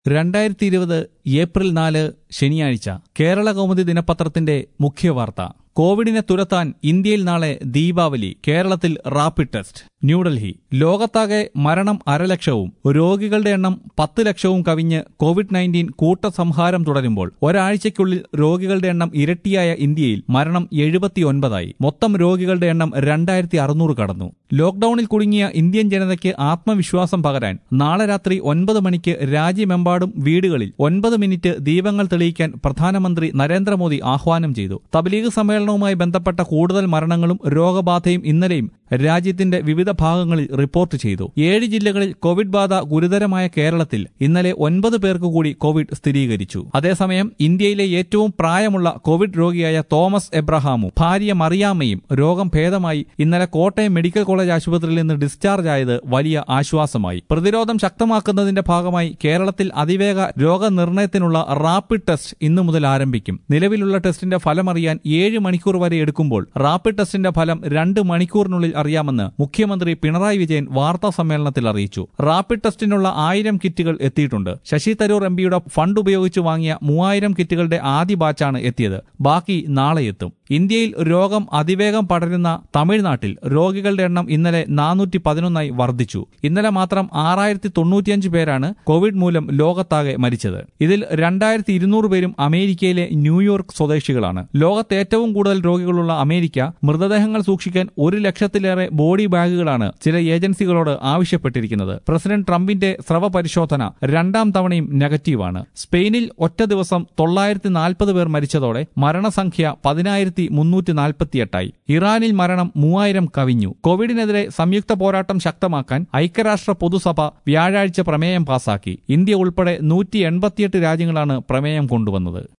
രണ്ടായിരത്തി ഇരുപത് ഏപ്രിൽ നാല് ശനിയാഴ്ച കേരള കൗമുദി ദിനപത്രത്തിന്റെ മുഖ്യവാർത്ത കോവിഡിനെ തുരത്താൻ ഇന്ത്യയിൽ നാളെ ദീപാവലി കേരളത്തിൽ റാപ്പിഡ് ടെസ്റ്റ് ന്യൂഡൽഹി ലോകത്താകെ മരണം അരലക്ഷവും രോഗികളുടെ എണ്ണം പത്ത് ലക്ഷവും കവിഞ്ഞ് കോവിഡ് നയൻറ്റീൻ കൂട്ടസംഹാരം തുടരുമ്പോൾ ഒരാഴ്ചയ്ക്കുള്ളിൽ രോഗികളുടെ എണ്ണം ഇരട്ടിയായ ഇന്ത്യയിൽ മരണം എഴുപത്തിയൊൻപതായി മൊത്തം രോഗികളുടെ എണ്ണം രണ്ടായിരത്തി അറുന്നൂറ് കടന്നു ലോക്ഡൌണിൽ കുടുങ്ങിയ ഇന്ത്യൻ ജനതയ്ക്ക് ആത്മവിശ്വാസം പകരാൻ നാളെ രാത്രി ഒൻപത് മണിക്ക് രാജ്യമെമ്പാടും വീടുകളിൽ ഒൻപത് മിനിറ്റ് ദീപങ്ങൾ തെളിയിക്കാൻ പ്രധാനമന്ത്രി നരേന്ദ്രമോദി ആഹ്വാനം ചെയ്തു തബ്ലീഗ് സമ്മേളനവുമായി ബന്ധപ്പെട്ട കൂടുതൽ മരണങ്ങളും രോഗബാധയും ഇന്നലെയും രാജ്യത്തിന്റെ വിവിധ ഭാഗങ്ങളിൽ റിപ്പോർട്ട് ചെയ്തു ഏഴ് ജില്ലകളിൽ കോവിഡ് ബാധ ഗുരുതരമായ കേരളത്തിൽ ഇന്നലെ ഒൻപത് പേർക്ക് കൂടി കോവിഡ് സ്ഥിരീകരിച്ചു അതേസമയം ഇന്ത്യയിലെ ഏറ്റവും പ്രായമുള്ള കോവിഡ് രോഗിയായ തോമസ് എബ്രഹാമും ഭാര്യ മറിയാമ്മയും രോഗം ഭേദമായി ഇന്നലെ കോട്ടയം മെഡിക്കൽ കോളേജ് ആശുപത്രിയിൽ നിന്ന് ഡിസ്ചാർജ് ആയത് വലിയ ആശ്വാസമായി പ്രതിരോധം ശക്തമാക്കുന്നതിന്റെ ഭാഗമായി കേരളത്തിൽ അതിവേഗ രോഗനിർണയത്തിനുള്ള റാപ്പിഡ് ടെസ്റ്റ് ഇന്നു മുതൽ ആരംഭിക്കും നിലവിലുള്ള ടെസ്റ്റിന്റെ ഫലമറിയാൻ ഏഴ് മണിക്കൂർ വരെ എടുക്കുമ്പോൾ റാപ്പിഡ് ടെസ്റ്റിന്റെ ഫലം രണ്ട് മണിക്കൂറിനുള്ളിൽ അറിയാമെന്ന് മുഖ്യമന്ത്രി പിണറായി വിജയൻ വാർത്താ സമ്മേളനത്തിൽ അറിയിച്ചു റാപ്പിഡ് ടെസ്റ്റിനുള്ള ആയിരം കിറ്റുകൾ എത്തിയിട്ടുണ്ട് ശശി തരൂർ എം പിയുടെ ഫണ്ട് ഉപയോഗിച്ച് വാങ്ങിയ മൂവായിരം കിറ്റുകളുടെ ആദ്യ ബാച്ചാണ് എത്തിയത് ബാക്കി നാളെ എത്തും ഇന്ത്യയിൽ രോഗം അതിവേഗം പടരുന്ന തമിഴ്നാട്ടിൽ രോഗികളുടെ എണ്ണം ഇന്നലെ നാനൂറ്റി പതിനൊന്നായി വർദ്ധിച്ചു ഇന്നലെ മാത്രം ആറായിരത്തി തൊണ്ണൂറ്റിയഞ്ച് പേരാണ് കോവിഡ് മൂലം ലോകത്താകെ മരിച്ചത് ഇതിൽ രണ്ടായിരത്തി ഇരുന്നൂറ് പേരും അമേരിക്കയിലെ ന്യൂയോർക്ക് സ്വദേശികളാണ് ലോകത്ത് ഏറ്റവും കൂടുതൽ രോഗികളുള്ള അമേരിക്ക മൃതദേഹങ്ങൾ സൂക്ഷിക്കാൻ ഒരു ലക്ഷത്തിലേറെ ബോഡി ബാഗുകളാണ് ചില ഏജൻസികളോട് ആവശ്യപ്പെട്ടിരിക്കുന്നത് പ്രസിഡന്റ് ട്രംപിന്റെ സ്രവ പരിശോധന രണ്ടാം തവണയും നെഗറ്റീവാണ് സ്പെയിനിൽ ഒറ്റ ദിവസം തൊള്ളായിരത്തി നാൽപ്പത് പേർ മരിച്ചതോടെ മരണസംഖ്യ പതിനായിരത്തി മുന്നൂറ്റി നാൽപ്പത്തിയെട്ടായി ഇറാനിൽ മരണം മൂവായിരം കവിഞ്ഞു കോവിഡിനെതിരെ സംയുക്ത പോരാട്ടം ശക്തമാക്കാൻ ഐക്യരാഷ്ട്ര പൊതുസഭ വ്യാഴാഴ്ച പ്രമേയം പാസാക്കി ഇന്ത്യ ഉൾപ്പെടെ നൂറ്റി എൺപത്തിയെട്ട് രാജ്യങ്ങളാണ് പ്രമേയം കൊണ്ടുവന്നത്